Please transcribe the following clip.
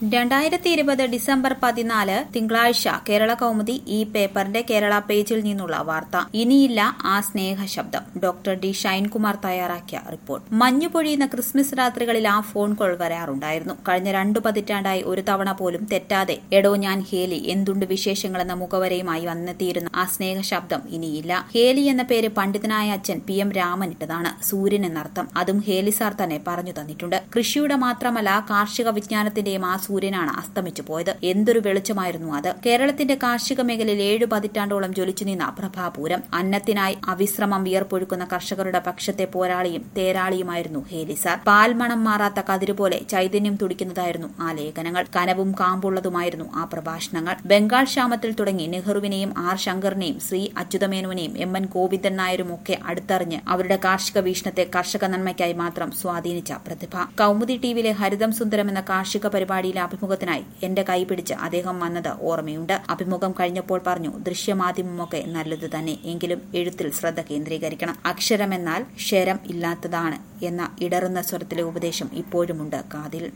രണ്ടായിരത്തി ഇരുപത് ഡിസംബർ പതിനാല് തിങ്കളാഴ്ച കേരള കൗമുദി ഈ പേപ്പറിന്റെ കേരള പേജിൽ നിന്നുള്ള വാർത്ത ഇനിയില്ല ആ സ്നേഹ ശബ്ദം ഡോക്ടർ ഡി ഷൈൻകുമാർ തയ്യാറാക്കിയ റിപ്പോർട്ട് മഞ്ഞു പൊഴിയുന്ന ക്രിസ്മസ് രാത്രികളിൽ ആ ഫോൺ കോൾ വരാറുണ്ടായിരുന്നു കഴിഞ്ഞ രണ്ടു പതിറ്റാണ്ടായി ഒരു തവണ പോലും തെറ്റാതെ എടോ ഞാൻ ഹേലി എന്തുണ്ട് വിശേഷങ്ങളെന്ന മുഖവരയുമായി വന്നെത്തിയിരുന്ന ആ സ്നേഹ ശബ്ദം ഇനിയില്ല ഹേലി എന്ന പേര് പണ്ഡിതനായ അച്ഛൻ പി എം രാമൻ ഇട്ടതാണ് സൂര്യൻ എന്നർത്ഥം അതും ഹേലി സാർ തന്നെ പറഞ്ഞു തന്നിട്ടുണ്ട് കൃഷിയുടെ മാത്രമല്ല കാർഷിക വിജ്ഞാനത്തിന്റെയും ആ സൂര്യനാണ് അസ്തമിച്ചു പോയത് എന്തൊരു വെളിച്ചമായിരുന്നു അത് കേരളത്തിന്റെ കാർഷിക മേഖലയിൽ ഏഴു പതിറ്റാണ്ടോളം ജ്വലിച്ചു നിന്ന പ്രഭാപൂരം അന്നത്തിനായി അവിശ്രമം വിയർപ്പൊഴുക്കുന്ന കർഷകരുടെ പക്ഷത്തെ പോരാളിയും തേരാളിയുമായിരുന്നു ഹേലിസാർ പാൽമണം മാറാത്ത കതിരുപോലെ ചൈതന്യം തുടിക്കുന്നതായിരുന്നു ആ ലേഖനങ്ങൾ കനവും കാമ്പുള്ളതുമായിരുന്നു ആ പ്രഭാഷണങ്ങൾ ബംഗാൾ ക്ഷാമത്തിൽ തുടങ്ങി നെഹ്റുവിനെയും ആർ ശങ്കറിനെയും ശ്രീ അച്യുതമേനോനെയും എം എൻ ഗോവിന്ദൻ നായരും ഒക്കെ അടുത്തറിഞ്ഞ് അവരുടെ കാർഷിക വീക്ഷണത്തെ കർഷക നന്മയ്ക്കായി മാത്രം സ്വാധീനിച്ച പ്രതിഭ കൌമുദി ടിവിയിലെ ഹരിതം സുന്ദരം എന്ന കാർഷിക പരിപാടിയിലെ അഭിമുഖത്തിനായി എന്റെ കൈ പിടിച്ച് അദ്ദേഹം വന്നത് ഓർമ്മയുണ്ട് അഭിമുഖം കഴിഞ്ഞപ്പോൾ പറഞ്ഞു ദൃശ്യമാധ്യമമൊക്കെ നല്ലത് തന്നെ എങ്കിലും എഴുത്തിൽ ശ്രദ്ധ കേന്ദ്രീകരിക്കണം അക്ഷരമെന്നാൽ ക്ഷരം ഇല്ലാത്തതാണ് എന്ന ഇടറുന്ന സ്വരത്തിലെ ഉപദേശം ഇപ്പോഴുമുണ്ട് കാതിൽ